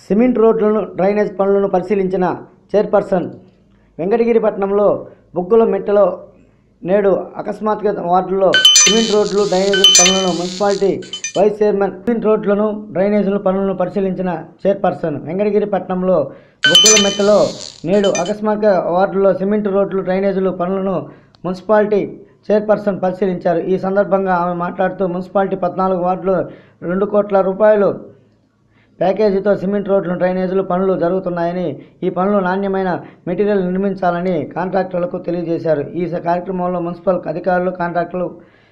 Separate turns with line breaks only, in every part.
cement రోడ్లను drainage పనులను పరిశీలించిన చైర్పర్సన్ వెంకటగిరిపట్నంలో బొగ్గుల మెట్టలో నేడు అకస్మాత్తుగా వార్డుల్లో సిమెంట్ రోడ్లు డ్రైనేజీల పనులను మున్సిపాలిటీ వైస్ చైర్మన్ సిమెంట్ రోడ్లను డ్రైనేజీల పనులను పరిశీలించిన చైర్పర్సన్ వెంకటగిరిపట్నంలో బొగ్గుల మెట్టలో నేడు అకస్మాత్తుగా వార్డుల్లో సిమెంట్ రోడ్లు డ్రైనేజీలు పనులను మున్సిపాలిటీ చైర్పర్సన్ పరిశీలించారు ఈ సందర్భంగా ఆమె మాట్లాడుతూ మున్సిపాలిటీ పద్నాలుగు వార్డులు రెండు కోట్ల రూపాయలు ప్యాకేజీతో సిమెంట్ రోడ్లు డ్రైనేజీలు పనులు జరుగుతున్నాయని ఈ పనులు నాణ్యమైన మెటీరియల్ నిర్మించాలని కాంట్రాక్టర్లకు తెలియజేశారు ఈ స- కార్యక్రమంలో మున్సిపల్ అధికారులు కాంట్రాక్టర్లు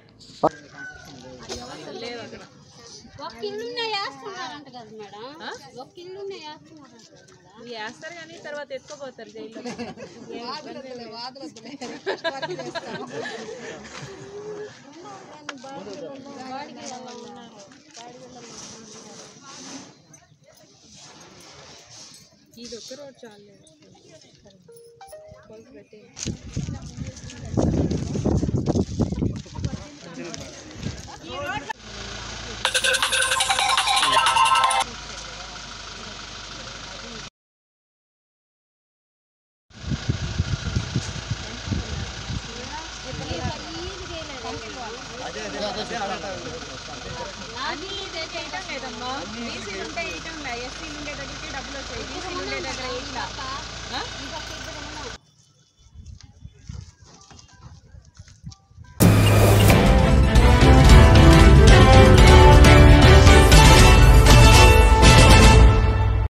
ఒక్క ఇల్లునే వేస్తున్నారంట కదా మేడం ఒక్క ఇల్లునే వేస్తున్నారంట కదా మేడం
వేస్తారు కానీ తర్వాత ఎత్తుకోపోతారు జైల్లో ఇది ఒక్క రోడ్ చాలు కొలుసు పెట్టి అది చేయటం లేదమ్మా బీసీలు ఉంటే ఇయటం లే ఎస్సీలు ఉండే దగ్గరికి డబ్బులు వచ్చాయి బీసీలు ఉండే దగ్గర